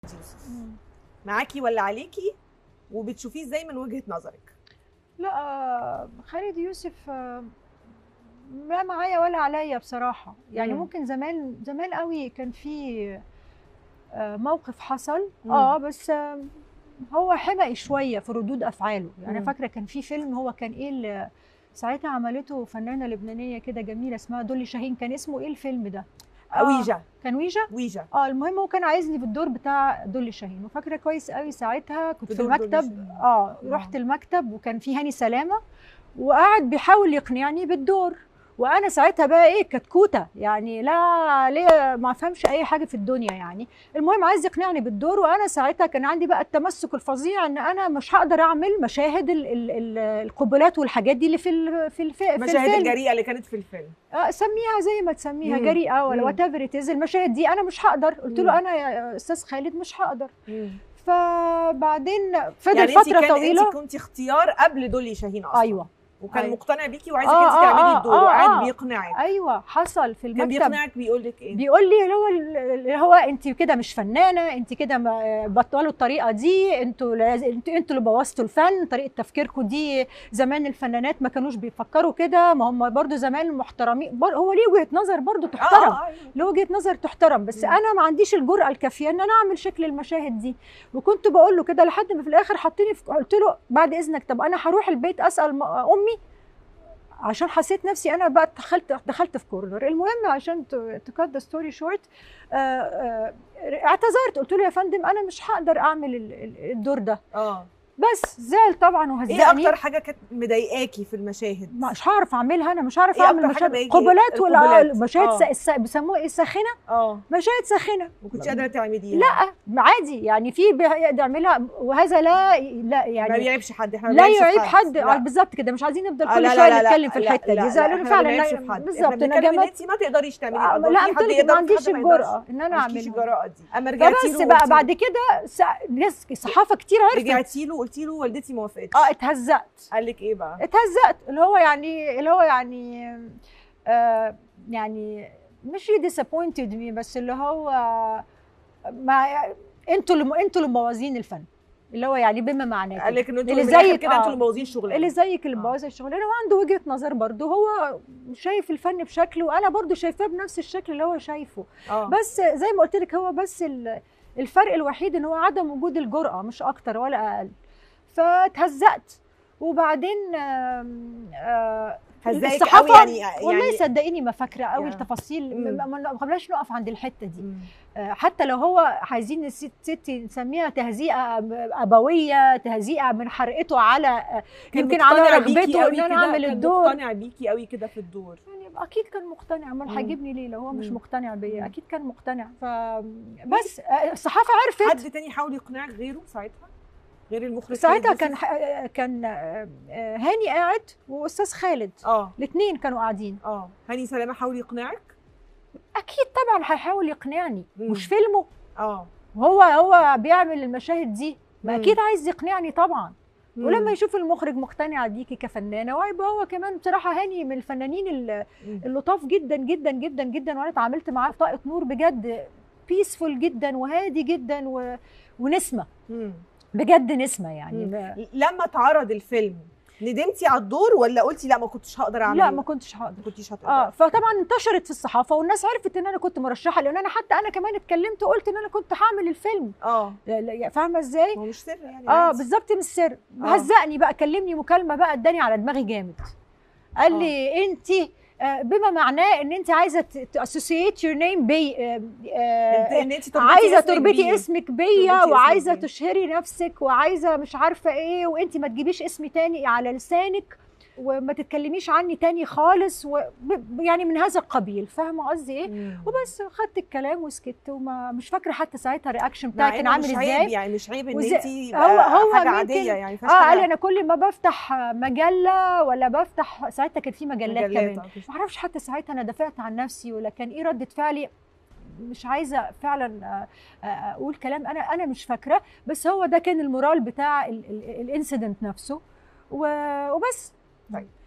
معاكي ولا عليكي وبتشوفيه ازاي من وجهه نظرك لا آه، خالد يوسف آه، لا معايا ولا عليا بصراحه يعني مم. ممكن زمان زمان قوي كان في آه، موقف حصل مم. اه بس آه، هو حمقي شويه في ردود افعاله يعني مم. فاكره كان في فيلم هو كان ايه اللي ساعتها عملته فنانه لبنانيه كده جميله اسمها دولي شاهين كان اسمه ايه الفيلم ده آه. ويجا كان ويجا ويجا اه المهم هو كان عايزني بالدور بتاع دولي شاهين وفاكره كويس قوي ساعتها كنت في بدور دولي المكتب شاهين. اه آه. رحت المكتب وكان في هاني سلامه وقعد بيحاول يقنعني بالدور وانا ساعتها بقى ايه كتكوته يعني لا ليه ما افهمش اي حاجه في الدنيا يعني المهم عايز يقنعني بالدور وانا ساعتها كان عندي بقى التمسك الفظيع ان انا مش هقدر اعمل مشاهد ال ال ال القبلات والحاجات دي اللي في ال في, الف في مشاهد الفيلم الجريئه اللي كانت في الفيلم آه، سميها زي ما تسميها مم. جريئه ولا مم. وات ايفر المشاهد دي انا مش هقدر قلت مم. له انا يا استاذ خالد مش هقدر مم. فبعدين فضل يعني انت فتره كان طويله انت كنت اختيار قبل دولي شاهين اصلا ايوه وكان أيوة. مقتنع بيكي وعايزك آه، انت آه، تعملي آه، الدور آه، وقاعد آه. بيقنعك ايوه حصل في كان المكتب بيقنعك بيقول لك ايه بيقول لي اللي هو اللي هو انت كده مش فنانه انت كده ما- بطلوا الطريقه دي انتوا لاز- انتوا انتوا اللي بوظتوا الفن طريقه تفكيركم دي زمان الفنانات ما كانوش بيفكروا كده ما هم برضو زمان محترمين بر- هو ليه وجهه نظر برضو اه تحترم اه أيوة. له وجهه نظر تحترم بس مم. انا ما عنديش الجرأه الكافيه ان انا اعمل شكل المشاهد دي وكنت بقول له كده لحد ما في الاخر حطيني في قلت له بعد اذنك طب انا هروح البيت اسال م- امي عشان حسيت نفسي انا بقى دخلت دخلت في كورنر المهم عشان تكات ذا ستوري شورت اعتذرت قلت له يا فندم انا مش هقدر اعمل ال- ال- الدور ده اه بس زعل طبعا وهزقني ايه اكتر حاجه كانت مضايقاكي في المشاهد مش هعرف اعملها انا مش هعرف إيه اعمل أكتر حاجة مشاهد مضايقاكي؟ قبلات ولا القبلات. مشاهد آه. س- س- بيسموها ايه ساخنه اه مشاهد ساخنه ما كنتش قادره تعمليها لا عادي يعني في بيقدر يعملها وهذا لا لا ما يعني بيعيبش حد احنا ما لا بنعيبش يعيب في حد لا. آه، بالظبط كده مش عايزين نفضل آه، كل لا، شويه لا، لا، نتكلم في لا، الحته لا، دي لا، زي إحنا ما فعلا بنعيبش لا- في حد. بالظبط احنا انا بنتكلم ان جمال انت ما تقدريش تعملي آه، الادوار لا في قلت حد لك يقدر ما في عنديش حد ما يقدرش. الجرأه ان انا ما عندكيش اعملها الجرأه دي اما رجعتي فبس له بقى وقلتي بعد كده س- ناس صحافه كتير عرفت رجعتي له قلتي له والدتي ما وافقتش اه اتهزقت قال لك ايه بقى اتهزقت اللي هو يعني اللي هو يعني آه يعني مش disappointed me بس اللي هو ما انتوا اللي انتوا اللي مبوظين الفن اللي هو يعني بما معناه قال كده. لك ان انتوا اللي من الآخر زيك، كده انتوا آه. اللي مبوظين الشغلانه اللي زيك اللي آه. مبوظ الشغلانه وعنده وجهه نظر برضه هو شايف الفن بشكل وانا برضه شايفاه بنفس الشكل اللي هو شايفه اه بس زي ما قلت لك هو بس ال- الفرق الوحيد ان هو عدم وجود الجرأه مش اكتر ولا اقل فاتهزقت وبعدين آم، آه، هزايك الصحافه قوي يعني والله يعني صدقيني ما فاكره قوي يعني. التفاصيل مم. ما- ما ما قبلاش نقف عند الحته دي مم. آه، حتى لو هو عايزين الست ستي نسميها تهزيئه ابويه تهزيئه من حرقته على آه، كان يمكن مقتنع على بيكي رغبته قوي ان انا كده، اعمل كان الدور مقتنع بيكي قوي كده في الدور يعني اكيد كان مقتنع امال مم. هيجيبني ليه لو هو مش مم. مقتنع بيا مم. اكيد كان مقتنع ف بس آه، الصحافه عرفت حد تاني حاول يقنعك غيره ساعتها غير المخرج ساعتها خالد كان يوسف؟ ح- كان آه، آه، هاني قاعد واستاذ خالد اه الاثنين كانوا قاعدين اه هاني سلامه حاول يقنعك اكيد طبعا هيحاول يقنعني مم. مش فيلمه اه هو هو بيعمل المشاهد دي ما مم. اكيد عايز يقنعني طبعا مم. ولما يشوف المخرج مقتنع بيكي كفنانه وهيبقى هو كمان بصراحه هاني من الفنانين ال- مم. اللطاف جدا جدا جدا جدا وانا اتعاملت معاه في طاقه نور بجد بيسفول جدا وهادي جدا و... ونسمه مم. بجد نسمه يعني مم. ما... لما اتعرض الفيلم ندمتي على الدور ولا قلتي لا ما كنتش هقدر اعمل لا ما كنتش هقدر ما كنتيش هتقدري اه فطبعا انتشرت في الصحافه والناس عرفت ان انا كنت مرشحه لان انا حتى انا كمان اتكلمت وقلت ان انا كنت هعمل الفيلم اه لا- لا، فاهمه ازاي هو مش سر يعني اه عادي. بالظبط من السر آه. هزقني بقى كلمني مكالمه بقى اداني على دماغي جامد قال آه. لي انت بما معناه ان انت عايزه تاسوسييت يور نيم بي آه، انت آه، ان انت تربطي عايزه اسمك تربطي بيه. اسمك بيا تربطي اسمك وعايزه بيه. تشهري نفسك وعايزه مش عارفه ايه وانت ما تجيبيش اسمي تاني على لسانك وما تتكلميش عني تاني خالص و... ب- يعني من هذا القبيل فاهمه قصدي ايه مم. وبس خدت الكلام وسكت وما مش فاكره حتى ساعتها الرياكشن مع بتاعي كان إنه عامل مش عيب ازاي يعني مش عيب ان وزي- انت هو- هو حاجه ممكن- عاديه يعني اه قال انا كل ما بفتح مجله ولا بفتح ساعتها كان في مجلات, كمان ما اعرفش حتى ساعتها انا دافعت عن نفسي ولا كان ايه رده فعلي مش عايزه فعلا آه، آه، اقول كلام انا انا مش فاكره بس هو ده كان المورال بتاع الانسيدنت نفسه و- وبس طيب